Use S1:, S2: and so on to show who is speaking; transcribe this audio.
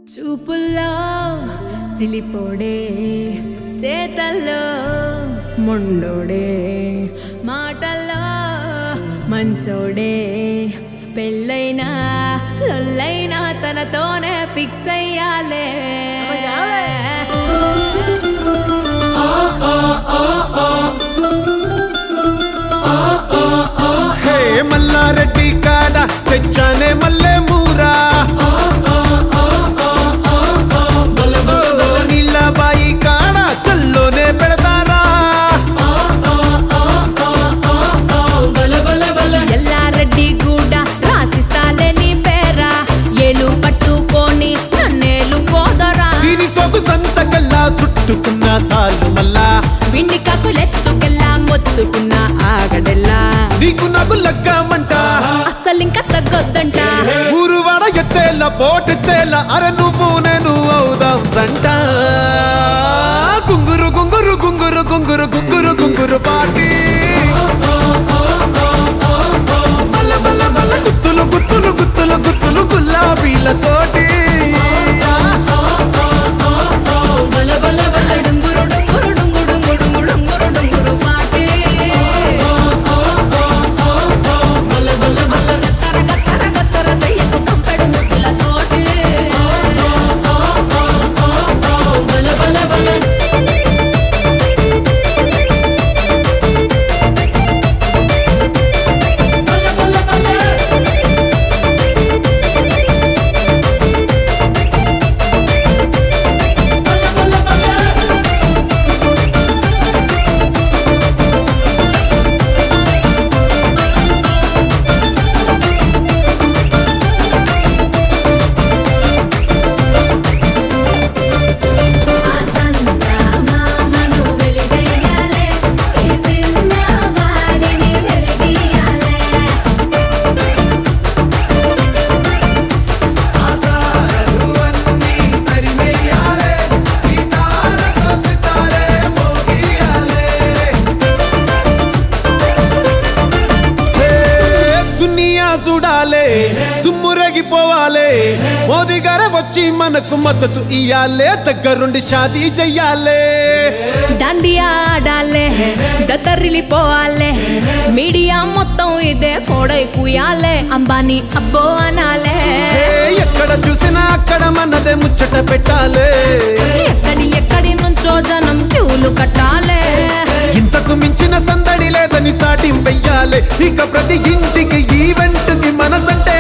S1: చూపుల్లో చిలిపోడే చేతల్లో మొండోడే మాటల్లో మంచోడే పెళ్ళైనా లొల్లైనా తనతోనే ఫిక్స్ అయ్యాలే
S2: హే మల్లారెడ్డి కాడ తెచ్చానే మల్లె మూరా నీళ్ళ బాయి కాడ చల్లోనే పెడతారా
S1: ఎల్లారెడ్డి కూడా రాసిస్తాలే నీ పేరా ఏలు పట్టుకొని నన్నేలు కోదరా
S2: దీని సొగు సంతకల్లా చుట్టుకున్న సాలు మల్లా
S1: విండి కకులెత్తుకెల్లా మొత్తుకున్న ఆగడెల్లా
S2: నీకు నాకు లగ్గమంట
S1: అస్సలింక తగ్గొద్దంట
S2: ఊరు వాడ ఎత్తేల పోటెత్తేల అరే నువ్వు నేను అవుదాం సంట గుంగురు గుంగురు గుంగురు గుంగురు గుంగురు గుంగురు పాటి బల్ల బల్ల బల్ల గుత్తులు గుత్తులు గుత్తులు గుత్తులు గులాబీలతోటి
S1: డుంగురు డుంగురు డుంగు డుంగు డుంగు డుంగురు డుంగురు పాటే గత్తర గత్తర గత్తర చెయ్యకు కంపెడు ముద్దులతోటి ఆసంతా మామను వెలివేయాలే ఈ సిన్న వాడిని వెలిగియాలే
S2: హే, దునియా చూడాలే దుమ్మురగిపోవాలే మోదీ గారే వచ్చి మనకు మద్దతు ఇయ్యాలే దగ్గరుండి షాదీ చెయ్యాలే
S1: దండియా ఆడాలే దత్తరిల్లిపోవాలే మీడియా మొత్తం ఇదే కోడై కుయాలే అంబానీ అబ్బో అనాలే
S2: హే, ఎక్కడ చూసినా అక్కడ మనదే ముచ్చట పెట్టాలే
S1: ఎక్కడి ఎక్కడి నుంచో జనం క్యూలు కట్టాలే
S2: ఇంతకు మించిన సందడి లేదని సాటింపెయ్యాలే ఇక ప్రతి ఇంటికి ఈవెంట్ కి మనసంటే